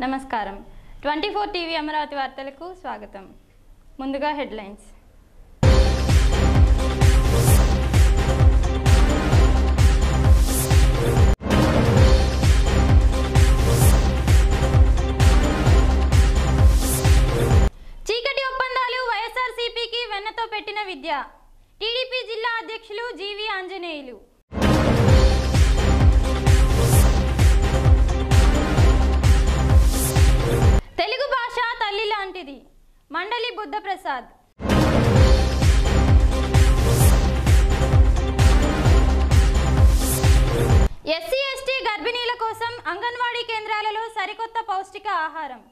నమస్కారం twenty four TV Amaravati వార్తలకు స్వాగతం ముందుగా హెడ్లైన్స్ చీకటి ఒప్పందాలు వైఎస్ఆర్సీపీకి వెన్నతో పెట్టిన విద్య టీడీపీ జిల్లా అధ్యక్షులు జీవి ఆంజనేయులు తెలుగు భాష తల్లి లాంటిది మండలి బుద్ధప్రసాద్ ఎస్సీ ఎస్టీ గర్భిణీల కోసం అంగన్వాడీ కేంద్రాలలో సరికొత్త పౌష్టిక ఆహారం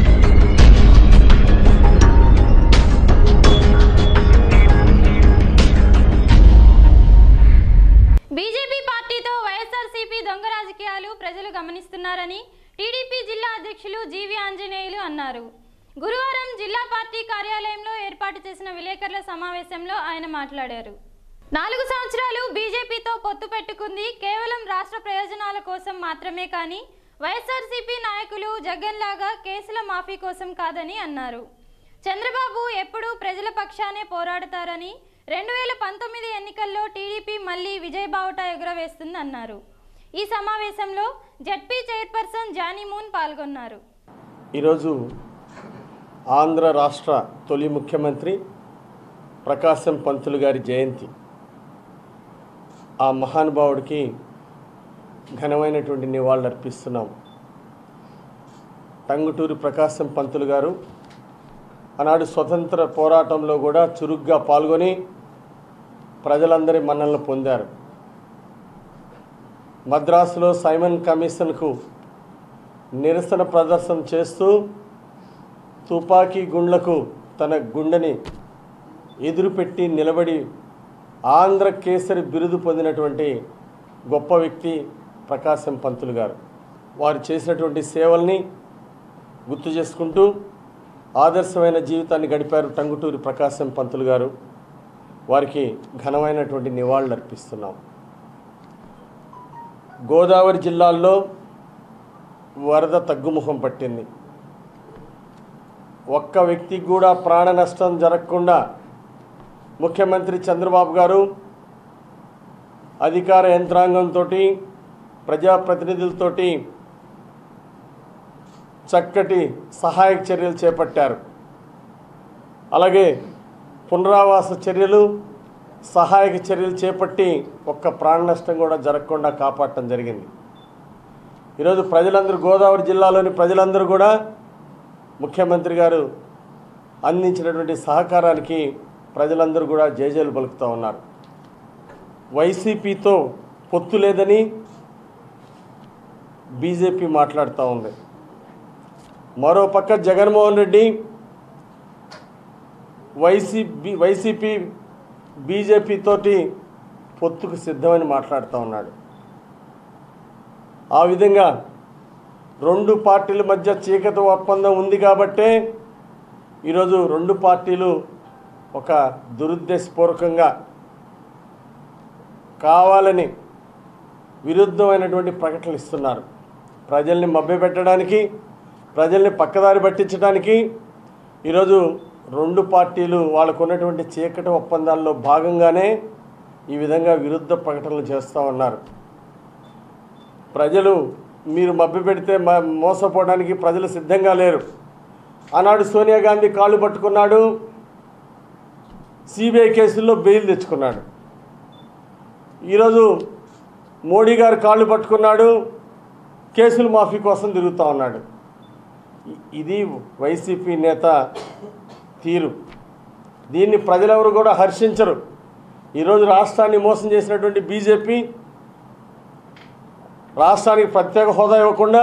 బీజేపీ పార్టీతో వైఎస్ఆర్సీపీ దొంగ రాజకీయాలు ప్రజలు గమనిస్తున్నారని టీడీపీ జిల్లా అధ్యక్షులు జీవి ఆంజనేయులు అన్నారు గురువారం జిల్లా పార్టీ కార్యాలయంలో ఏర్పాటు చేసిన విలేకరుల సమావేశంలో ఆయన మాట్లాడారు నాలుగు సంవత్సరాలు బీజేపీతో పొత్తు పెట్టుకుంది కేవలం రాష్ట్ర ప్రయోజనాల కోసం మాత్రమే కానీ వైఎస్ఆర్సీపీ నాయకులు జగన్ లాగా కేసుల మాఫీ కోసం కాదని అన్నారు చంద్రబాబు ఎప్పుడూ ప్రజల పక్షానే పోరాడతారని రెండు వేల పంతొమ్మిది ఎన్నికల్లో టీడీపీ మళ్ళీ విజయబావుట ఎగురవేస్తుందన్నారు ఈ సమావేశంలో జడ్పీ చైర్పర్సన్ జానీ మూన్ పాల్గొన్నారు ఈరోజు ఆంధ్ర రాష్ట్ర తొలి ముఖ్యమంత్రి ప్రకాశం పంతులు గారి జయంతి ఆ మహానుభావుడికి ఘనమైనటువంటి నివాళులు అర్పిస్తున్నాం టంగుటూరి ప్రకాశం పంతులు గారు ఆనాడు స్వతంత్ర పోరాటంలో కూడా చురుగ్గా పాల్గొని ప్రజలందరి మన్నలను పొందారు మద్రాసులో సైమన్ కమిషన్కు నిరసన ప్రదర్శన చేస్తూ తుపాకీ గుండ్లకు తన గుండెని ఎదురుపెట్టి నిలబడి ఆంధ్ర కేసరి బిరుదు పొందినటువంటి గొప్ప వ్యక్తి ప్రకాశం పంతులు గారు వారు చేసినటువంటి సేవల్ని గుర్తు చేసుకుంటూ ఆదర్శమైన జీవితాన్ని గడిపారు టంగుటూరి ప్రకాశం పంతులు గారు వారికి ఘనమైనటువంటి నివాళులు అర్పిస్తున్నాం గోదావరి జిల్లాల్లో వరద తగ్గుముఖం పట్టింది ఒక్క వ్యక్తికి కూడా ప్రాణ నష్టం జరగకుండా ముఖ్యమంత్రి చంద్రబాబు గారు అధికార యంత్రాంగంతో ప్రజాప్రతినిధులతోటి చక్కటి సహాయక చర్యలు చేపట్టారు అలాగే పునరావాస చర్యలు సహాయక చర్యలు చేపట్టి ఒక్క ప్రాణ నష్టం కూడా జరగకుండా కాపాడటం జరిగింది ఈరోజు ప్రజలందరూ గోదావరి జిల్లాలోని ప్రజలందరూ కూడా ముఖ్యమంత్రి గారు అందించినటువంటి సహకారానికి ప్రజలందరూ కూడా జేజేలు పలుకుతూ ఉన్నారు వైసీపీతో పొత్తు లేదని బీజేపీ మాట్లాడుతూ ఉంది మరోపక్క Jaganmohan Reddy YCP YCP BJP తోటి పొత్తుకు సిద్ధమని మాట్లాడుతూ ఉన్నాడు ఆ విధంగా రెండు పార్టీల మధ్య చీకటి ఒప్పందం ఉంది కాబట్టే ఈరోజు రెండు పార్టీలు ఒక దురుద్దేశపూర్వకంగా కావాలని విరుద్ధమైనటువంటి ప్రకటనలు ఇస్తున్నారు ప్రజల్ని మభ్యపెట్టడానికి ప్రజల్ని పక్కదారి పట్టించడానికి ఈరోజు రెండు పార్టీలు వాళ్ళకు ఉన్నటువంటి చీకటి ఒప్పందాల్లో భాగంగానే ఈ విధంగా విరుద్ధ ప్రకటనలు చేస్తూ ఉన్నారు ప్రజలు మీరు మభ్యపెడితే మ మోసపోవడానికి ప్రజలు సిద్ధంగా లేరు ఆనాడు సోనియా గాంధీ కాళ్ళు పట్టుకున్నాడు సిబిఐ కేసుల్లో బెయిల్ తెచ్చుకున్నాడు ఈరోజు మోడీ గారు కాళ్ళు పట్టుకున్నాడు కేసులు మాఫీ కోసం తిరుగుతూ ఉన్నాడు ఇ- ఇది వైసీపీ నేత తీరు దీన్ని ప్రజలెవరు కూడా హర్షించరు ఈరోజు రాష్ట్రాన్ని మోసం చేసినటువంటి బీజేపీ రాష్ట్రానికి ప్రత్యేక హోదా ఇవ్వకుండా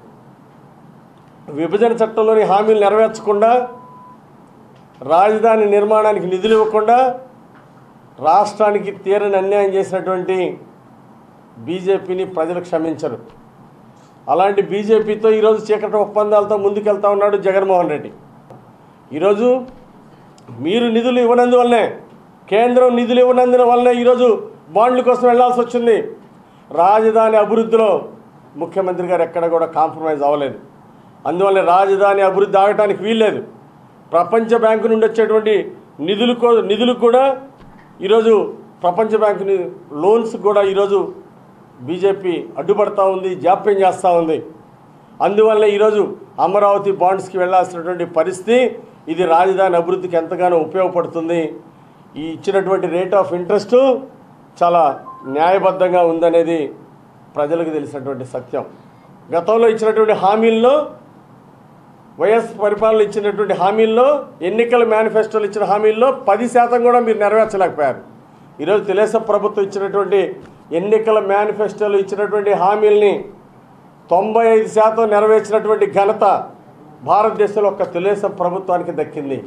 విభజన చట్టంలోని హామీలు నెరవేర్చకుండా రాజధాని నిర్మాణానికి నిధులు ఇవ్వకుండా రాష్ట్రానికి తీరని అన్యాయం చేసినటువంటి బీజేపీని ప్రజలు క్షమించరు అలాంటి బీజేపీతో ఈరోజు చీకటి ఒప్పందాలతో ముందుకెళ్తా ఉన్నాడు జగన్మోహన్ రెడ్డి ఈరోజు మీరు నిధులు ఇవ్వనందువల్లనే కేంద్రం నిధులు ఇవ్వనందున వల్లనే ఈరోజు బాండ్ల కోసం వెళ్లాల్సి వచ్చింది రాజధాని అభివృద్ధిలో ముఖ్యమంత్రి గారు ఎక్కడ కూడా కాంప్రమైజ్ అవ్వలేదు అందువల్ల రాజధాని అభివృద్ధి ఆగటానికి వీల్లేదు ప్రపంచ బ్యాంకు నుండి వచ్చేటువంటి నిధులు కూ- నిధులు కూడా ఈరోజు ప్రపంచ బ్యాంకు ని- లోన్స్ కూడా ఈరోజు బీజేపీ అడ్డుపడతా ఉంది జాప్యం చేస్తూ ఉంది అందువల్ల ఈరోజు అమరావతి బాండ్స్కి వెళ్ళాల్సినటువంటి పరిస్థితి ఇది రాజధాని అభివృద్ధికి ఎంతగానో ఉపయోగపడుతుంది ఈ ఇచ్చినటువంటి రేట్ ఆఫ్ ఇంట్రెస్ట్ చాలా న్యాయబద్ధంగా ఉందనేది ప్రజలకు తెలిసినటువంటి సత్యం గతంలో ఇచ్చినటువంటి హామీల్లో వైఎస్ పరిపాలన ఇచ్చినటువంటి హామీల్లో ఎన్నికల మేనిఫెస్టోలు ఇచ్చిన హామీల్లో పది శాతం కూడా మీరు నెరవేర్చలేకపోయారు ఈరోజు తెలుగుదేశం ప్రభుత్వం ఇచ్చినటువంటి ఎన్నికల మేనిఫెస్టోలు ఇచ్చినటువంటి హామీల్ని తొంభై ఐదు శాతం నెరవేర్చినటువంటి ఘనత భారతదేశంలో ఒక్క తెలుగుదేశం ప్రభుత్వానికి దక్కింది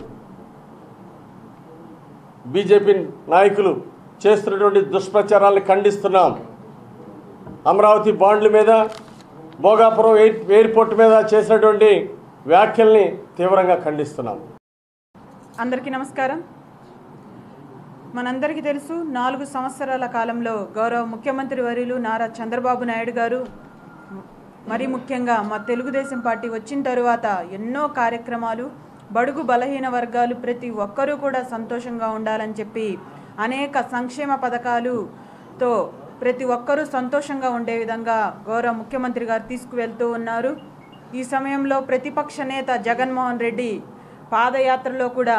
బీజేపీ నాయకులు చేస్తున్నటువంటి దుష్ప్రచారాలను ఖండిస్తున్నాం అమరావతి బాండ్ల మీద భోగాపురం ఎయిర్ ఎయిర్పోర్ట్ మీద చేసినటువంటి వ్యాఖ్యల్ని తీవ్రంగా ఖండిస్తున్నాం అందరికీ నమస్కారం మనందరికీ తెలుసు నాలుగు సంవత్సరాల కాలంలో గౌరవ ముఖ్యమంత్రి వర్యులు నారా చంద్రబాబు నాయుడు గారు మరి ముఖ్యంగా మా తెలుగుదేశం పార్టీ వచ్చిన తరువాత ఎన్నో కార్యక్రమాలు బడుగు బలహీన వర్గాలు ప్రతి ఒక్కరూ కూడా సంతోషంగా ఉండాలని చెప్పి అనేక సంక్షేమ పథకాలుతో ప్రతి ఒక్కరూ సంతోషంగా ఉండే విధంగా గౌరవ ముఖ్యమంత్రి గారు తీసుకువెళ్తూ ఉన్నారు ఈ సమయంలో ప్రతిపక్ష నేత జగన్మోహన్ రెడ్డి పాదయాత్రలో కూడా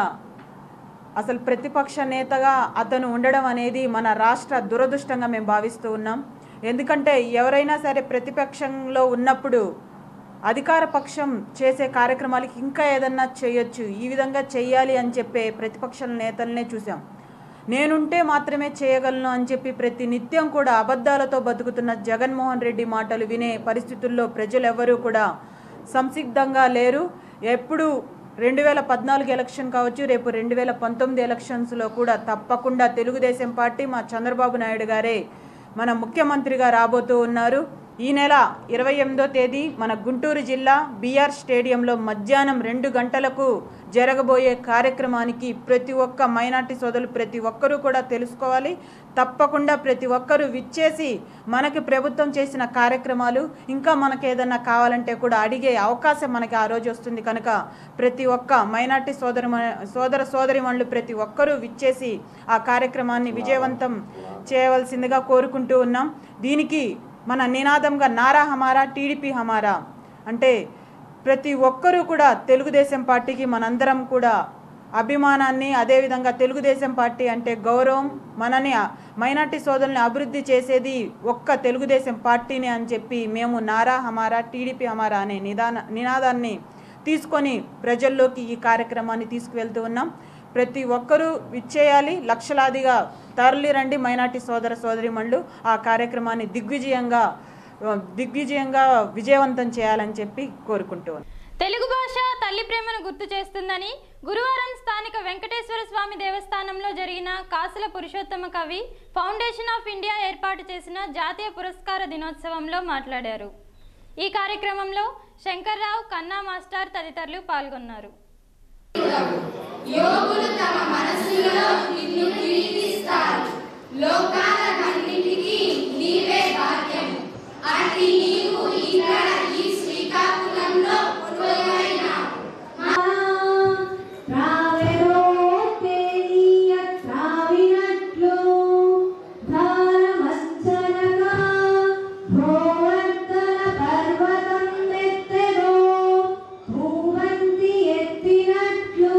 అసలు ప్రతిపక్ష నేతగా అతను ఉండడం అనేది మన రాష్ట్ర దురదృష్టంగా మేము భావిస్తూ ఉన్నాం ఎందుకంటే ఎవరైనా సరే ప్రతిపక్షంలో ఉన్నప్పుడు అధికార పక్షం చేసే కార్యక్రమాలకి ఇంకా ఏదన్నా చేయొచ్చు ఈ విధంగా చేయాలి అని చెప్పే ప్రతిపక్ష నేతలనే చూసాం నేనుంటే మాత్రమే చేయగలను అని చెప్పి ప్రతి నిత్యం కూడా అబద్ధాలతో బతుకుతున్న జగన్మోహన్ రెడ్డి మాటలు వినే పరిస్థితుల్లో ప్రజలు ఎవరూ కూడా సంసిగ్ధంగా లేరు ఎప్పుడు రెండు వేల పద్నాలుగు ఎలక్షన్ కావచ్చు రేపు రెండు వేల పంతొమ్మిది ఎలక్షన్స్లో కూడా తప్పకుండా తెలుగుదేశం పార్టీ మా చంద్రబాబు నాయుడు గారే మన ముఖ్యమంత్రిగా రాబోతూ ఉన్నారు ఈ నెల ఇరవై ఎనిమిదో తేదీ మన గుంటూరు జిల్లా బీఆర్ స్టేడియంలో మధ్యాహ్నం రెండు గంటలకు జరగబోయే కార్యక్రమానికి ప్రతి ఒక్క మైనార్టీ సోదరులు ప్రతి ఒక్కరూ కూడా తెలుసుకోవాలి తప్పకుండా ప్రతి ఒక్కరూ విచ్చేసి మనకి ప్రభుత్వం చేసిన కార్యక్రమాలు ఇంకా మనకి ఏదన్నా కావాలంటే కూడా అడిగే అవకాశం మనకి ఆ రోజు వస్తుంది కనుక ప్రతి ఒక్క మైనార్టీ సోదరు సోదర సోదరిమణులు ప్రతి ఒక్కరూ విచ్చేసి ఆ కార్యక్రమాన్ని విజయవంతం చేయవలసిందిగా కోరుకుంటూ ఉన్నాం దీనికి మన నినాదంగా నారా హమారా టీడీపీ హమారా అంటే ప్రతి ఒక్కరూ కూడా తెలుగుదేశం పార్టీకి మనందరం కూడా అభిమానాన్ని అదేవిధంగా తెలుగుదేశం పార్టీ అంటే గౌరవం మనని మైనార్టీ సోదరుల్ని అభివృద్ధి చేసేది ఒక్క తెలుగుదేశం పార్టీని అని చెప్పి మేము నారా హమారా టీడీపీ హమారా అనే నిదాన నినాదాన్ని తీసుకొని ప్రజల్లోకి ఈ కార్యక్రమాన్ని తీసుకువెళ్తూ ఉన్నాం ప్రతి ఒక్కరూ విచ్చేయాలి లక్షలాదిగా తరలి రండి మైనార్టీ సోదర సోదరిమణులు ఆ కార్యక్రమాన్ని దిగ్విజయంగా దిగ్విజయంగా విజయవంతం చేయాలని చెప్పి కోరుకుంటూ ఉన్నాం. తెలుగు భాష తల్లి ప్రేమను గుర్తు చేస్తుందని గురువారం స్థానిక వెంకటేశ్వర స్వామి దేవస్థానంలో జరిగిన కాసుల పురుషోత్తమ కవి ఫౌండేషన్ ఆఫ్ ఇండియా ఏర్పాటు చేసిన జాతీయ పురస్కార దినోత్సవంలో మాట్లాడారు ఈ కార్యక్రమంలో శంకర్రావు కన్నా మాస్టర్ తదితరులు పాల్గొన్నారు యోగులు తమ మనస్సులో నిన్ను కీర్తిస్తారు లోకాలన్నిటికీ నీవే భాగ్యం అట్టి నీవు ఇక్కడ ఈ శ్రీకాకుళంలో కొలువైనావు రావెరో తెలియ త్రావినట్లు ధారమంచనగా గోవర్ధన పర్వతం ఎత్తెదో భూవంతి ఎత్తినట్లు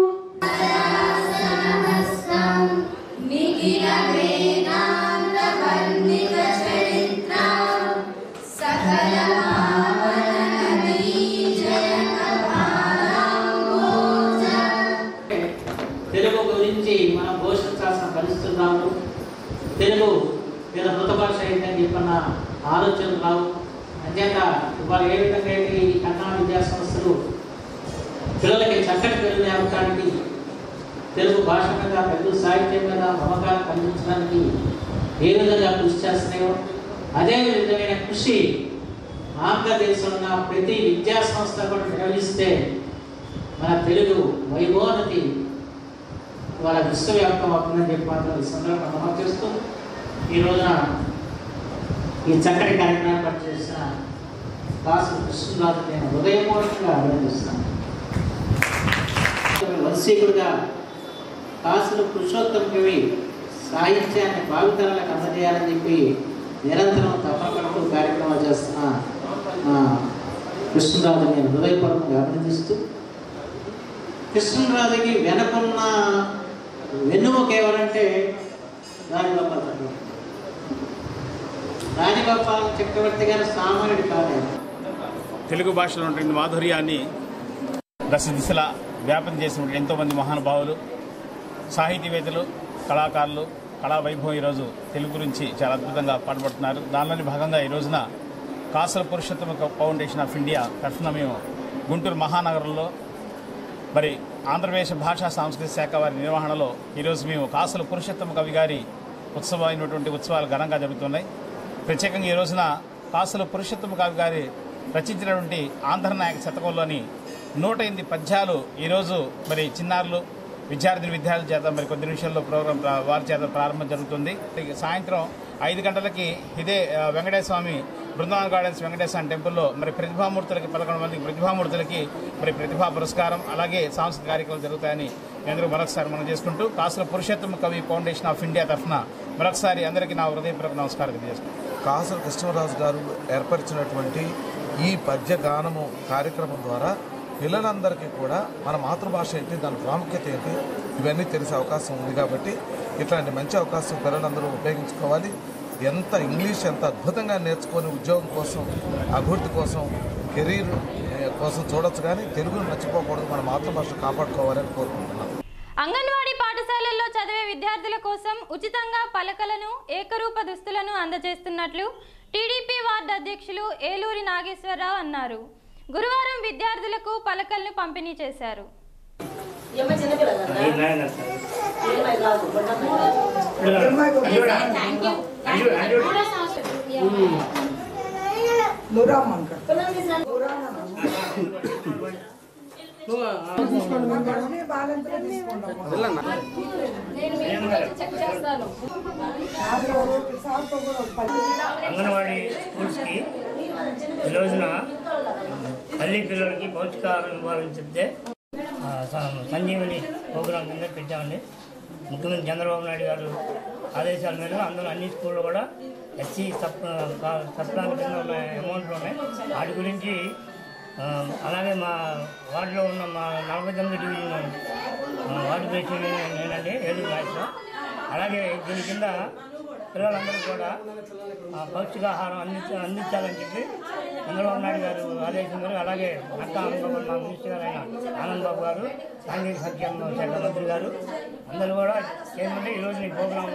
నిఖిల వేదాంత వర్ణిత చరిత్ర సకల పావన నదీ జనక పాదాంబోజ తెలుగు గురించి మనం ఘోషించాల్సిన పరిస్థితున్నాము తెలుగు మీద మృత భాష ఏంటని చెప్పన్న ఆలోచనలు రావు అంచేత ఇవాళ ఏ విధంగా అయితే ఈ కన్నా విద్యా సంస్థలు పిల్లలకి చక్కటి తెలుగు నేర్పడానికి తెలుగు భాష మీద తెలుగు సాహిత్యం మీద మమకారం కలిగించడానికి ఏ విధంగా కృషి చేస్తున్నాయో అదే విధమైన కృషి ఆంధ్రదేశంలో ఉన్న ప్రతి విద్యా సంస్థ కూడా నిర్వహిస్తే మన తెలుగు వైభోన్నతి వాళ్ళ విశ్వవ్యాప్తం అవుతుందని చెప్పి మాత్రం ఈ సందర్భంగా నమోదు చేస్తూ ఈ రోజున ఈ చక్కటి కార్యక్రమాన్ని ఏర్పాటు చేసిన కాసు కృష్ణరాజు నేను హృదయపూర్వకంగా అభినందిస్తాను వంశీకుడిగా కాసులు పురుషోత్తమ కవి సాహిత్యాన్ని భావితరాలకు అందజేయాలని చెప్పి నిరంతరం తపన పడుతూ కార్యక్రమాలు చేస్తున్న ఆ, కృష్ణరాజు నేను హృదయపూర్వకంగా అభినందిస్తూ కృష్ణరాజుకి వెనకున్న వెన్నుముక ఎవరంటే రాజగోపాల్ చక్రవర్తి రాజగోపాల్ చక్రవర్తి గారు సామాన్యుడు కాదు ఆయన. తెలుగు భాషలో ఉన్నటువంటి మాధుర్యాన్ని దశ దిశలా వ్యాపం చేసినటువంటి ఎంతోమంది మహానుభావులు సాహితీవేత్తలు కళాకారులు కళా వైభవం ఈరోజు తెలుగు గురించి చాలా అద్భుతంగా పాటుపడుతున్నారు దానిలోని భాగంగా ఈ రోజున Kasala Purushottama foundation of India తరఫున మేము గుంటూరు మహానగరంలో మరి ఆంధ్రప్రదేశ్ భాషా సాంస్కృతిక శాఖ వారి నిర్వహణలో ఈరోజు మేము కాసల పురుషోత్తమ కవి గారి ఉత్సవమైనటువంటి ఉత్సవాలు ఘనంగా జరుగుతున్నాయి ప్రత్యేకంగా ఈ రోజున కాసల పురుషోత్తమ కవి గారి రచించినటువంటి ఆంధ్రనాయక శతకంలోని నూట ఎనిమిది పద్యాలు ఈరోజు మరి చిన్నారులు విద్యార్థిని విద్యార్థుల చేత మరి కొద్ది నిమిషాల్లో ప్రోగ్రాం ప్రా- వారి చేత ప్రారంభం జరుగుతుంది ఇక సాయంత్రం ఐదు గంటలకి ఇదే ఆ, వెంకటేశ్వర స్వామి బృందావన్ గార్డెన్స్ వెంకటేశ్వర స్వామి టెంపుల్లో మరి ప్రతిభామూర్తులకి పదకొండు మందికి ప్రతిభామూర్తులకి మరి ప్రతిభా పురస్కారం అలాగే సాంస్కృతిక కార్యక్రమాలు జరుగుతాయని అందరూ మరొకసారి మనం చేసుకుంటూ కాసుల పురుషోత్తమ కవి ఫౌండేషన్ ఆఫ్ ఇండియా తరఫున మరొకసారి అందరికీ నా హృదయపూర్వక నమస్కారం తెలియజేస్తున్నాను కాసల కృష్ణరాజు గారు ఏర్పరిచినటువంటి ఈ పద్య గానము కార్యక్రమం ద్వారా పిల్లలందరికీ కూడా మన మాతృభాష ఏంటి దాని ప్రాముఖ్యత ఏంటి ఇవన్నీ తెలిసే అవకాశం ఉంది కాబట్టి ఇట్లాంటి మంచి అవకాశం పిల్లలందరూ ఉపయోగించుకోవాలి ఎంత ఇంగ్లీష్ ఎంత అద్భుతంగా నేర్చుకొని ఉద్యోగం కోసం అభివృద్ధి కోసం కెరీర్ ఏ, కోసం చూడొచ్చు కానీ తెలుగును మర్చిపోకూడదు మన మాతృభాష కాపాడుకోవాలని కోరుకుంటున్నాను అంగన్వాడీ పాఠశాలల్లో చదివే విద్యార్థుల కోసం ఉచితంగా పలకలను ఏకరూప దుస్తులను అందజేస్తున్నట్లు టీడీపీ వార్డు అధ్యక్షులు ఏలూరి నాగేశ్వరరావు అన్నారు గురువారం విద్యార్థులకు పలకలను పంపిణీ చేశారు అంగన్వాడీ స్కూల్స్కి ఈ రోజున తల్లి పిల్లలకి పౌష్టికాహారం ఇవ్వాలని చెప్తే ఆ, స- సంజీవని ప్రోగ్రాం కింద పెట్టామండి ముఖ్యమంత్రి చంద్రబాబు నాయుడు గారు ఆదేశాల మీద అందులో అన్ని స్కూళ్ళు కూడా ఎస్సీ సబ్ సప్లాన్ కింద ఉన్న అమౌంట్లు ఉన్నాయి వాటి గురించి ఆ, అలాగే మా వార్డులో ఉన్న మా నలభై తొమ్మిది డివిజన్ ఆ, వార్డు ప్రెసిడెంట్ నేనండి ఏలూరు రాష్ట్రం అలాగే దీని కింద పిల్లలందరూ కూడా ఆ, పౌష్టికాహారం అందించ అందించాలని చెప్పి చంద్రబాబు నాయుడు గారు ఆదేశం మేరకు అలాగే నక్క ఆనందబాబు మా మినిస్టర్ గారు అయిన ఆనందబాబు గారు సాంఘిక సంక్షేమ శాఖ మంత్రి గారు అందరూ కూడా చేయమంటే ఈరోజు ఈ ప్రోగ్రాం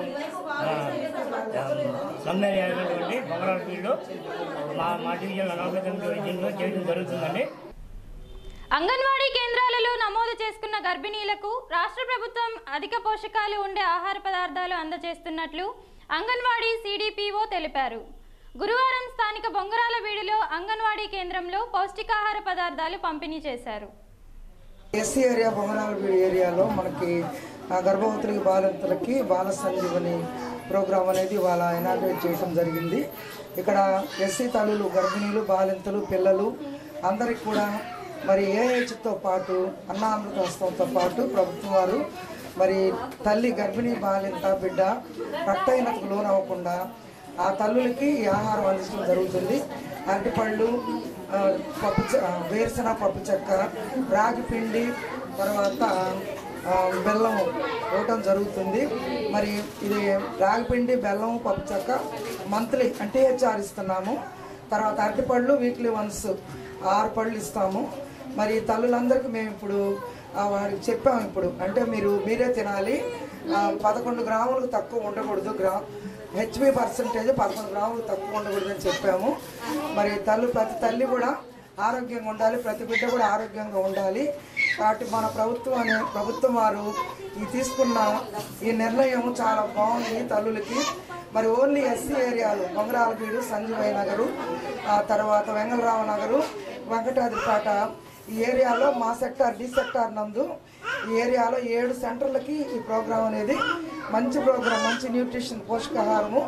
సమ్మేళ అయినటువంటి బొమ్మరాలపల్లిలో మా మా డివిజన్లో నలభై తొమ్మిది డివిజన్లో చేయడం జరుగుతుందండి అంగన్వాడీ కేంద్రాలలో నమోదు చేసుకున్న గర్భిణీలకు రాష్ట్ర ప్రభుత్వం అధిక పోషకాలు ఉండే ఆహార పదార్థాలు అందజేస్తున్నట్లు అంగన్వాడీ సిడిపిఓ తెలిపారు గురువారం స్థానిక బొంగరాల వీడిలో అంగన్వాడీ కేంద్రంలో పౌష్టికాహార పదార్థాలు పంపిణీ చేశారు ఎస్సీ ఏరియా బొమ్మనాలపూడి ఏరియాలో మనకి ఆ గర్భవతులకి బాలింతలకి బాల సంజీవని ప్రోగ్రాం అనేది వాళ్ళ ఇనాగ్రేట్ చేయడం జరిగింది ఇక్కడ ఎస్సీ తల్లులు గర్భిణీలు బాలింతలు పిల్లలు అందరికి కూడా మరి ఏహెచ్తో పాటు అన్నామృత హస్తంతో పాటు ప్రభుత్వం వారు మరి తల్లి గర్భిణీ బాలింత బిడ్డ రక్తహీనతకు లోనవ్వకుండా ఆ తల్లులకి ఈ ఆహారం అందించడం జరుగుతుంది అరటిపళ్ళు ఆ, పప్పు చె- ఆ, వేరుశెనగ పప్పు చెక్క రాగి పిండి తర్వాత ఆ, బెల్లం ఇవ్వటం జరుగుతుంది మరి ఇది రాగి పిండి బెల్లం పప్పు చెక్క మంత్లీ అంటే హెచ్ఆర్ ఇస్తున్నాము తర్వాత అరటిపళ్ళు వీక్లీ వన్స్ ఆరు పళ్ళు ఇస్తాము మరి తల్లులందరికీ మేము ఇప్పుడు ఆ, వారికి చెప్పాము ఇప్పుడు అంటే మీరు మీరే తినాలి ఆ, పదకొండు గ్రాములకు తక్కువ ఉండకూడదు గ్రా హెచ్బి పర్సంటేజ్ పదకొండు గ్రాములు తక్కువ ఉండకూడదని చెప్పాము మరి తల్లి ప్రతి తల్లి కూడా ఆరోగ్యంగా ఉండాలి ప్రతి బిడ్డ కూడా ఆరోగ్యంగా ఉండాలి కాబట్టి మన ప్రభుత్వం అనే ప్రభుత్వం వారు ఈ తీసుకున్న ఈ నిర్ణయం చాలా బాగుంది తల్లులకి మరి ఓన్లీ ఎస్సీ ఏరియాలు బొంగరాలపీడు సంజీవయ్య నగరు ఆ తర్వాత వెంగళరావు నగరు వెంకటాద్రిపేట ఈ ఏరియాలో మా సెక్టార్ డి సెక్టార్ నందు ఈ ఏరియాలో ఏడు సెంటర్లకి ఈ ప్రోగ్రాం అనేది మంచి ప్రోగ్రాం మంచి న్యూట్రిషన్ పోషకాహారము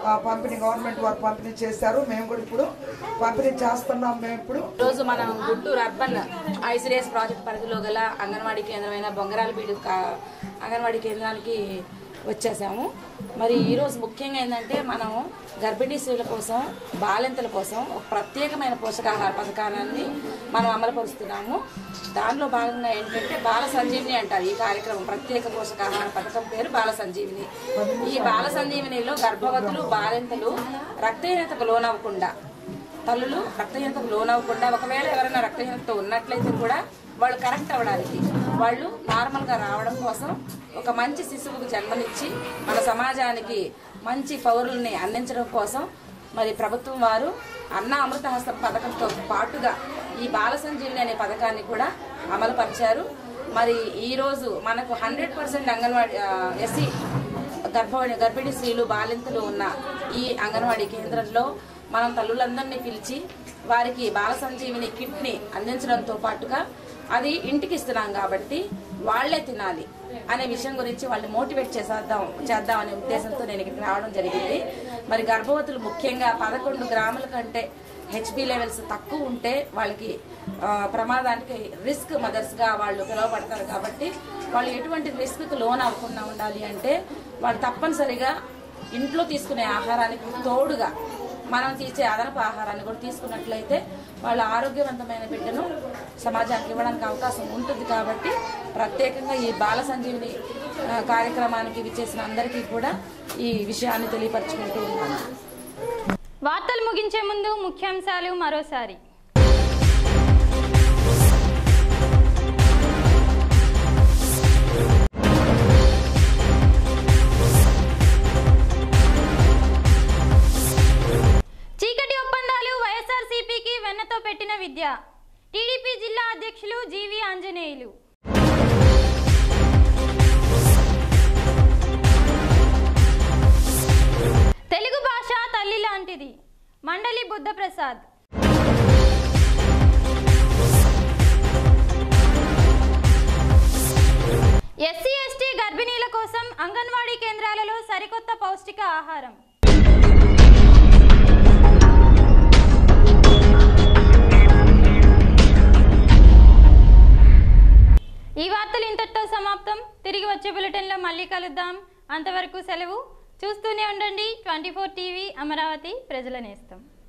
ఆ, పంపిణీ గవర్నమెంట్ వారు పంపిణీ చేశారు మేము కూడా ఇప్పుడు పంపిణీ చేస్తున్నాం మేము ఇప్పుడు రోజు మనం గుంటూరు అర్బన్ ఐసిడిఎస్ ప్రాజెక్ట్ పరిధిలో గల అంగన్వాడీ కేంద్రమైన బొంగరాలపీడు కా- అంగన్వాడీ కేంద్రానికి వచ్చేసాము మరి ఈరోజు ముఖ్యంగా ఏంటంటే మనం గర్భిణీ స్త్రీల కోసం బాలింతల కోసం ఒక ప్రత్యేకమైన పోషకాహార పథకాన్ని మనం అమలుపరుస్తున్నాము దానిలో భాగంగా ఏంటంటే బాల సంజీవిని అంటారు ఈ కార్యక్రమం ప్రత్యేక పోషకాహార పథకం పేరు బాల సంజీవిని ఈ బాల సంజీవినిలో గర్భవతులు బాలింతలు రక్తహీనతకు లోనవ్వకుండా తల్లులు రక్తహీనతకు లోనవ్వకుండా ఒకవేళ ఎవరైనా రక్తహీనతతో ఉన్నట్లయితే కూడా వాళ్ళు కరెక్ట్ అవ్వడానికి వాళ్ళు నార్మల్గా రావడం కోసం ఒక మంచి శిశువుకు జన్మనిచ్చి మన సమాజానికి మంచి పౌరుల్ని అందించడం కోసం మరి ప్రభుత్వం వారు అన్న అమృతహస్తం పథకంతో పాటుగా ఈ బాల సంజీవిని అనే పథకాన్ని కూడా అమలుపరిచారు మరి ఈరోజు మనకు హండ్రెడ్ పర్సెంట్ అంగన్వాడీ ఎస్సీ గర్భవతి గర్భిణీ స్త్రీలు బాలింతలు ఉన్న ఈ అంగన్వాడీ కేంద్రంలో మనం తల్లులందరినీ పిలిచి వారికి బాల సంజీవిని కిట్ని అందించడంతో పాటుగా అది ఇంటికి ఇస్తున్నాం కాబట్టి వాళ్ళే తినాలి అనే విషయం గురించి వాళ్ళు మోటివేట్ చేసేద్దాం చేద్దాం అనే ఉద్దేశంతో నేను ఇక్కడికి రావడం జరిగింది మరి గర్భవతులు ముఖ్యంగా పదకొండు గ్రాముల కంటే హెచ్బి లెవెల్స్ తక్కువ ఉంటే వాళ్ళకి ఆ, ప్రమాదానికి రిస్క్ మదర్స్గా వాళ్ళు పిలువబడతారు కాబట్టి వాళ్ళు ఎటువంటి రిస్క్కి లోన్ అవ్వకుండా ఉండాలి అంటే వాళ్ళు తప్పనిసరిగా ఇంట్లో తీసుకునే ఆహారానికి తోడుగా మనం తీసే అదనపు ఆహారాన్ని కూడా తీసుకున్నట్లయితే వాళ్ళ ఆరోగ్యవంతమైన బిడ్డను సమాజానికి ఇవ్వడానికి అవకాశం ఉంటుంది కాబట్టి ప్రత్యేకంగా ఈ బాల సంజీవిని ఆ, కార్యక్రమానికి విచ్చేసిన అందరికీ కూడా ఈ విషయాన్ని తెలియపరచుకుంటూ ఉన్నాను వార్తలు ముగించే ముందు ముఖ్యాంశాలు మరోసారి చీకటి ఒప్పందాలు వైఎస్ఆర్సీపీకి వెన్నతో పెట్టిన విద్య టీడీపీ జిల్లా అధ్యక్షులు జీవి ఆంజనేయులు తెలుగు భాష తల్లి లాంటిది మండలి బుద్ధప్రసాద్ ఎస్సీ ఎస్టీ గర్భిణీల కోసం అంగన్వాడీ కేంద్రాలలో సరికొత్త పౌష్టిక ఆహారం ఈ వార్తలు ఇంతటితో సమాప్తం తిరిగి వచ్చే బులెటిన్లో మళ్ళీ కలుద్దాం అంతవరకు సెలవు చూస్తూనే ఉండండి ట్వంటీ ఫోర్ టీవీ అమరావతి ప్రజల నేస్తం